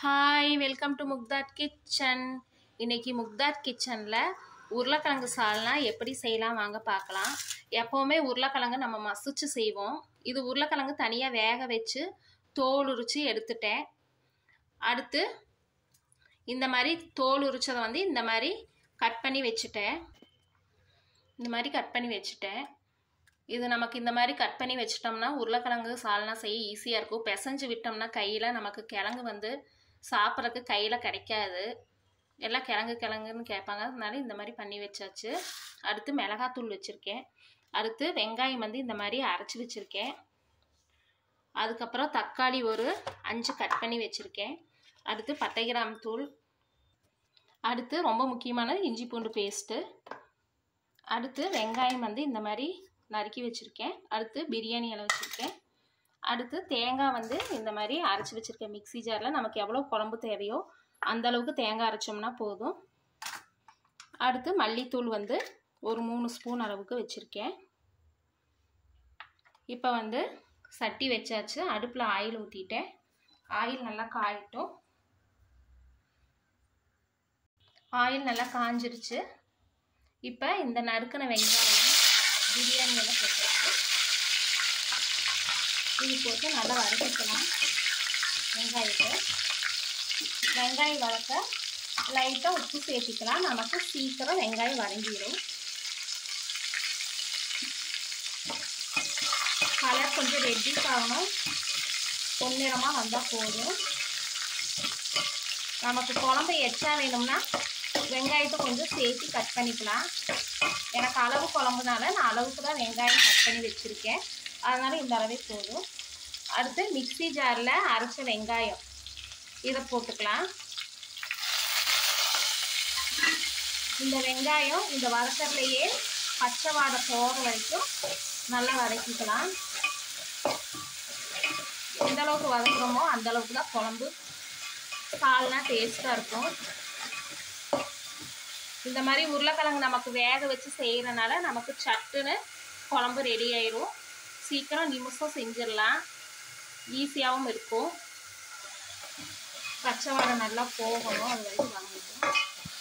hi welcome to Mukthad kitchen இன்னைக்கு முக்தாட் கிச்சனில் உருளைக்கிழங்கு சால்னா எப்படி செய்யலாம் வாங்க பார்க்கலாம் எப்போவுமே உருளைக்கிழங்கு நம்ம மசிச்சு செய்வோம் இது உருளைக்கிழங்கு தனியாக வேக வச்சு தோல் உரித்து எடுத்துட்டேன் அடுத்து இந்த மாதிரி தோல் உரிச்சதை வந்து இந்த மாதிரி கட் பண்ணி வச்சுட்டேன் இந்த மாதிரி கட் பண்ணி வச்சுட்டேன் இது நமக்கு இந்த மாதிரி கட் பண்ணி வச்சிட்டோம்னா உருளைக்கிழங்கு சால்னா செய்ய ஈஸியாக இருக்கும் பிசைஞ்சு விட்டோம்னா கையில் நமக்கு கிழங்கு வந்து சாப்பிட்றதுக்கு கையில் கிடைக்காது எல்லாம் கிழங்கு கிழங்குன்னு கேட்பாங்க அதனால இந்த மாதிரி பண்ணி வச்சாச்சு அடுத்து மிளகாத்தூள் வச்சுருக்கேன் அடுத்து வெங்காயம் வந்து இந்த மாதிரி அரைச்சி வச்சுருக்கேன் அதுக்கப்புறம் தக்காளி ஒரு அஞ்சு கட் பண்ணி வச்சுருக்கேன் அடுத்து பட்டை கிராம் தூள் அடுத்து ரொம்ப முக்கியமான இஞ்சி பூண்டு பேஸ்ட்டு அடுத்து வெங்காயம் வந்து இந்த மாதிரி நறுக்கி வச்சுருக்கேன் அடுத்து பிரியாணி இலை வச்சுருக்கேன் அடுத்து தேங்காய் வந்து இந்த மாதிரி அரைச்சி வச்சுருக்கேன் மிக்ஸி ஜாரில் நமக்கு எவ்வளோ குழம்பு தேவையோ அந்த அளவுக்கு தேங்காய் அரைச்சோம்னா போதும் அடுத்து மல்லித்தூள் வந்து ஒரு மூணு ஸ்பூன் அளவுக்கு வச்சுருக்கேன் இப்போ வந்து சட்டி வச்சாச்சு அடுப்பில் ஆயில் ஊற்றிட்டேன் ஆயில் நல்லா காயட்டும் ஆயில் நல்லா காஞ்சிருச்சு இப்போ இந்த நறுக்கின வெங்காயம் பிரியாணி எல்லாம் போட்டாச்சு இது போட்டு நல்லா வதக்கிக்கலாம் வெங்காயத்தை வெங்காயம் வதக்க லைட்டாக உப்பு சேர்த்திக்கலாம் நமக்கு சீக்கிரம் வெங்காயம் வதங்கிடும் கலர் கொஞ்சம் ரெட்டிஸ் ஆகணும் பொன்னிறமாக வந்தால் போதும் நமக்கு குழம்பு எச்சா வேணும்னா வெங்காயத்தை கொஞ்சம் சேர்த்து கட் பண்ணிக்கலாம் எனக்கு அளவு குழம்புனால நான் அளவுக்கு தான் வெங்காயம் கட் பண்ணி வச்சுருக்கேன் அதனால் இந்த அளவே போதும் அடுத்து மிக்ஸி ஜாரில் அரைச்ச வெங்காயம் இதை போட்டுக்கலாம் இந்த வெங்காயம் இந்த வதக்கறதுலையே பச்சை வாடை போகிற வரைக்கும் நல்லா வதக்கிக்கலாம் எந்த அளவுக்கு வதக்குறோமோ அந்த அளவுக்கு தான் குழம்பு சால்னா டேஸ்ட்டாக இருக்கும் இந்த மாதிரி உருளைக்கிழங்கு நமக்கு வேக வச்சு செய்கிறனால நமக்கு சட்டுன்னு குழம்பு ரெடி ஆயிரும் சீக்கிரம் நிமிஷம் செஞ்சிடலாம் ஈஸியாகவும் இருக்கும் பச்சை வாடை நல்லா போகணும் அது வரைக்கும் வாங்கிடும்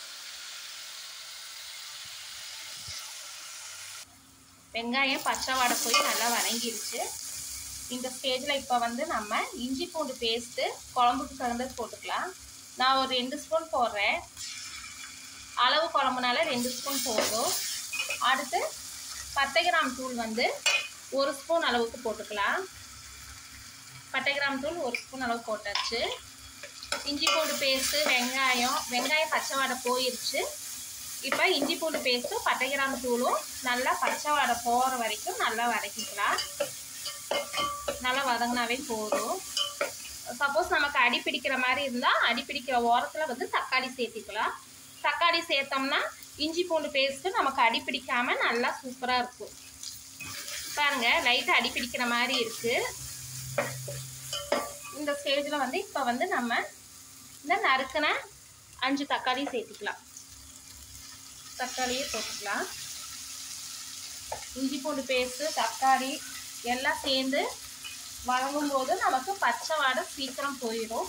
வெங்காயம் பச்சை வாடை போய் நல்லா வதங்கிருச்சு இந்த ஸ்டேஜில் இப்போ வந்து நம்ம இஞ்சி பூண்டு பேஸ்ட்டு குழம்புக்கு தகுந்தது போட்டுக்கலாம் நான் ஒரு ரெண்டு ஸ்பூன் போடுறேன் அளவு குழம்புனால ரெண்டு ஸ்பூன் போதும் அடுத்து பட்டை கிராம் தூள் வந்து ஒரு ஸ்பூன் அளவுக்கு போட்டுக்கலாம் பட்டை கிராம் தூள் ஒரு ஸ்பூன் அளவு போட்டாச்சு இஞ்சி பூண்டு பேஸ்ட்டு வெங்காயம் வெங்காயம் பச்சை வாடை போயிருச்சு இப்போ இஞ்சி பூண்டு பேஸ்ட்டும் பட்டை கிராம் தூளும் நல்லா பச்சை வாடை போகிற வரைக்கும் நல்லா வதக்கிக்கலாம் நல்லா வதங்கினாவே போதும் சப்போஸ் நமக்கு அடி பிடிக்கிற மாதிரி இருந்தால் அடி பிடிக்கிற ஓரத்தில் வந்து தக்காளி சேர்த்திக்கலாம் தக்காளி சேர்த்தோம்னா இஞ்சி பூண்டு பேஸ்ட்டு நமக்கு அடி பிடிக்காமல் நல்லா சூப்பராக இருக்கும் பாருங்கள் லைட்டாக அடி பிடிக்கிற மாதிரி இருக்குது இந்த ஸ்டேஜில் வந்து இப்போ வந்து நம்ம இந்த நறுக்கின அஞ்சு தக்காளி சேர்த்துக்கலாம் தக்காளியே போட்டுக்கலாம் இஞ்சி பூண்டு பேஸ்ட்டு தக்காளி எல்லாம் சேர்ந்து வழங்கும் போது நமக்கு பச்சை வாடை சீக்கிரம் போயிடும்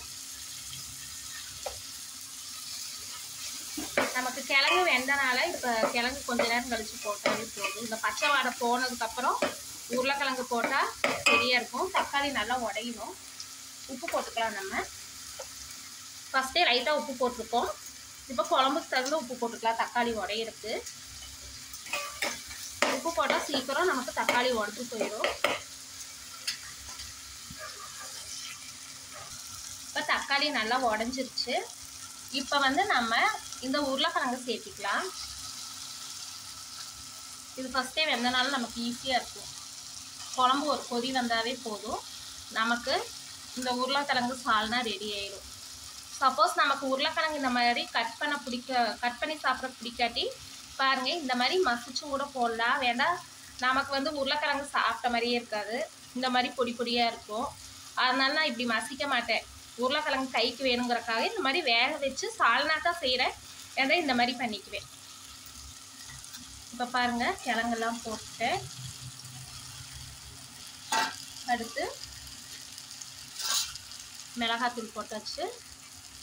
நமக்கு கிழங்கு வெந்தனால இப்போ கிழங்கு கொஞ்ச நேரம் கழித்து போட்டாலே போதும் இந்த பச்சை வாடை போனதுக்கப்புறம் உருளைக்கிழங்கு போட்டால் சரியாக இருக்கும் தக்காளி நல்லா உடையணும் உப்பு போட்டுக்கலாம் நம்ம ஃபஸ்ட்டே லைட்டாக உப்பு போட்டிருக்கோம் இப்போ குழம்புக்கு தகுந்த உப்பு போட்டுக்கலாம் தக்காளி உடையிறதுக்கு உப்பு போட்டால் சீக்கிரம் நமக்கு தக்காளி உடஞ்சி போயிடும் இப்போ தக்காளி நல்லா உடஞ்சிருச்சு இப்போ வந்து நம்ம இந்த உருளைக்கிழங்கு சேர்த்திக்கலாம் இது ஃபஸ்ட்டே வெந்தனால நமக்கு ஈஸியாக இருக்கும் குழம்பு ஒரு கொதி வந்தாவே போதும் நமக்கு இந்த உருளைக்கிழங்கு சால்னா ரெடி ஆயிடும் சப்போஸ் நமக்கு உருளைக்கிழங்கு இந்த மாதிரி கட் பண்ண பிடிக்க கட் பண்ணி சாப்பிட பிடிக்காட்டி பாருங்கள் இந்த மாதிரி மசிச்சும் கூட போடலாம் வேண்டாம் நமக்கு வந்து உருளைக்கிழங்கு சாப்பிட்ட மாதிரியே இருக்காது இந்த மாதிரி பொடி பொடியாக இருக்கும் அதனால நான் இப்படி மசிக்க மாட்டேன் உருளைக்கிழங்கு கைக்கு வேணுங்கிறக்காக இந்த மாதிரி வேக வச்சு சால்னா தான் செய்கிறேன் ஏன்னா இந்த மாதிரி பண்ணிக்குவேன் இப்போ பாருங்கள் கிழங்கெல்லாம் போட்டுட்டேன் அடுத்து மிளகாத்தூள் போட்டாச்சு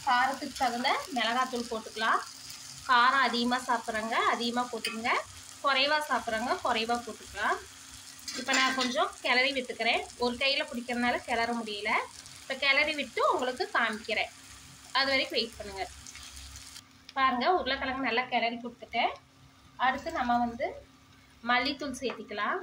காரத்துக்கு தகுந்த மிளகாத்தூள் போட்டுக்கலாம் காரம் அதிகமாக சாப்பிட்றவங்க அதிகமாக போட்டுக்கங்க குறைவாக சாப்பிட்றவங்க குறைவாக போட்டுக்கலாம் இப்போ நான் கொஞ்சம் கிளறி விட்டுக்கிறேன் ஒரு கையில் பிடிக்கிறதுனால கிளற முடியல இப்போ கிளறி விட்டு உங்களுக்கு காமிக்கிறேன் அது வரைக்கும் வெயிட் பண்ணுங்கள் பாருங்கள் உருளைக்கிழங்கு நல்லா கிளறி கொடுத்துட்டேன் அடுத்து நம்ம வந்து மல்லித்தூள் சேர்த்திக்கலாம்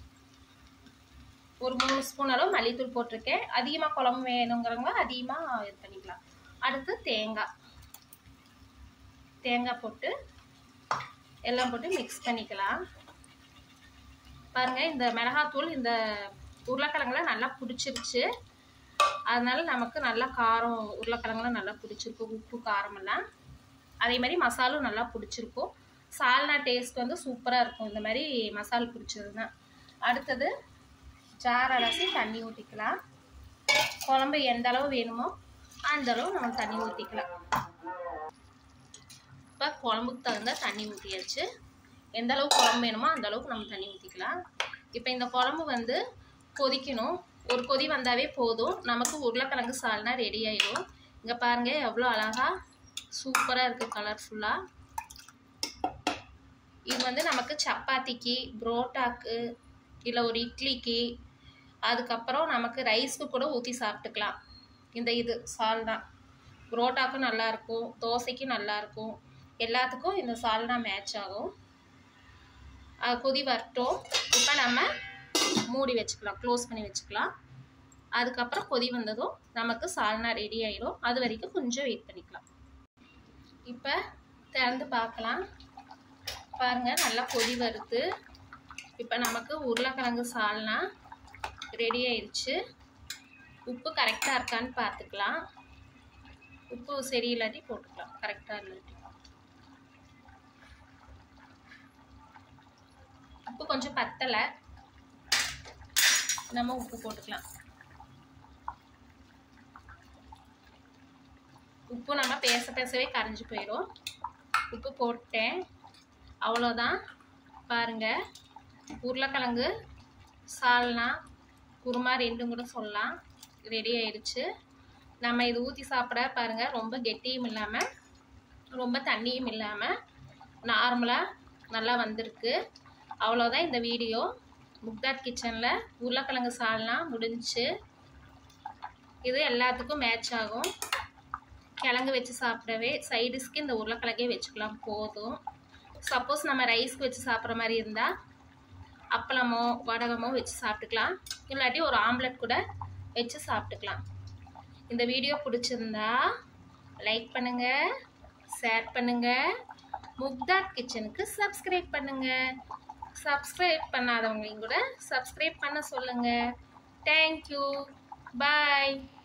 ஒரு மூணு ஸ்பூன் அளவு மல்லித்தூள் போட்டிருக்கேன் அதிகமாக குழம்பு வேணுங்கிறவங்க அதிகமாக இது பண்ணிக்கலாம் அடுத்து தேங்காய் தேங்காய் போட்டு எல்லாம் போட்டு மிக்ஸ் பண்ணிக்கலாம் பாருங்கள் இந்த மிளகாத்தூள் இந்த உருளைக்கிழங்குல நல்லா பிடிச்சிருச்சு அதனால நமக்கு நல்லா காரம் உருளைக்கிழங்குலாம் நல்லா பிடிச்சிருக்கும் உப்பு காரமெல்லாம் அதே மாதிரி மசாலும் நல்லா பிடிச்சிருக்கும் சால்னா டேஸ்ட் வந்து சூப்பராக இருக்கும் இந்த மாதிரி மசால் பிடிச்சதுன்னா அடுத்தது ஜார் அலசி தண்ணி ஊற்றிக்கலாம் குழம்பு எந்த அளவு வேணுமோ அந்த அளவு நம்ம தண்ணி ஊற்றிக்கலாம் இப்போ குழம்புக்கு தகுந்த தண்ணி ஊற்றியாச்சு எந்த அளவுக்கு குழம்பு வேணுமோ அந்த அளவுக்கு நம்ம தண்ணி ஊற்றிக்கலாம் இப்போ இந்த குழம்பு வந்து கொதிக்கணும் ஒரு கொதி வந்தாவே போதும் நமக்கு உருளைக்கிழங்கு சால்னா ரெடி ஆயிடும் இங்கே பாருங்கள் எவ்வளோ அழகாக சூப்பராக இருக்குது கலர்ஃபுல்லாக இது வந்து நமக்கு சப்பாத்திக்கு புரோட்டாக்கு இல்லை ஒரு இட்லிக்கு அதுக்கப்புறம் நமக்கு ரைஸ்க்கு கூட ஊற்றி சாப்பிட்டுக்கலாம் இந்த இது சால்னா புரோட்டாக்கும் நல்லாயிருக்கும் தோசைக்கும் நல்லாயிருக்கும் எல்லாத்துக்கும் இந்த சால்னா மேட்ச் ஆகும் அது கொதி வரட்டும் இப்போ நம்ம மூடி வச்சுக்கலாம் க்ளோஸ் பண்ணி வச்சுக்கலாம் அதுக்கப்புறம் கொதி வந்ததும் நமக்கு சால்னா ரெடி ஆயிடும் அது வரைக்கும் கொஞ்சம் வெயிட் பண்ணிக்கலாம் இப்போ திறந்து பார்க்கலாம் பாருங்கள் நல்லா கொதி வருது இப்போ நமக்கு உருளைக்கிழங்கு சால்னா ரெடி ஆயிடுச்சு உப்பு கரெக்டாக இருக்கான்னு பார்த்துக்கலாம் உப்பு சரியில்லாட்டி போட்டுக்கலாம் கரெக்டாக இல்லாட்டி உப்பு கொஞ்சம் பத்தலை நம்ம உப்பு போட்டுக்கலாம் உப்பு நம்ம பேச பேசவே கரைஞ்சி போயிடும் உப்பு போட்டேன் அவ்வளோதான் பாருங்கள் உருளைக்கிழங்கு சால்னா குருமா ரெண்டும் கூட சொல்லலாம் ரெடி ஆயிடுச்சு நம்ம இது ஊற்றி சாப்பிட பாருங்கள் ரொம்ப கெட்டியும் இல்லாமல் ரொம்ப தண்ணியும் இல்லாமல் நார்மலாக நல்லா வந்திருக்கு அவ்வளோதான் இந்த வீடியோ முக்தாட் கிச்சனில் உருளைக்கிழங்கு சால்னா முடிஞ்சுச்சு இது எல்லாத்துக்கும் மேட்ச் ஆகும் கிழங்கு வச்சு சாப்பிடவே சைடிஷ்க்கு இந்த உருளைக்கிழங்கே வச்சுக்கலாம் போதும் சப்போஸ் நம்ம ரைஸ்க்கு வச்சு சாப்பிட்ற மாதிரி இருந்தால் அப்பளமோ வடகமோ வச்சு சாப்பிட்டுக்கலாம் இல்லாட்டி ஒரு ஆம்லெட் கூட வச்சு சாப்பிட்டுக்கலாம் இந்த வீடியோ பிடிச்சிருந்தா லைக் பண்ணுங்கள் ஷேர் பண்ணுங்கள் முக்தாட் கிச்சனுக்கு சப்ஸ்கிரைப் பண்ணுங்கள் சப்ஸ்கிரைப் பண்ணாதவங்களையும் கூட சப்ஸ்கிரைப் பண்ண சொல்லுங்கள் தேங்க்யூ பாய்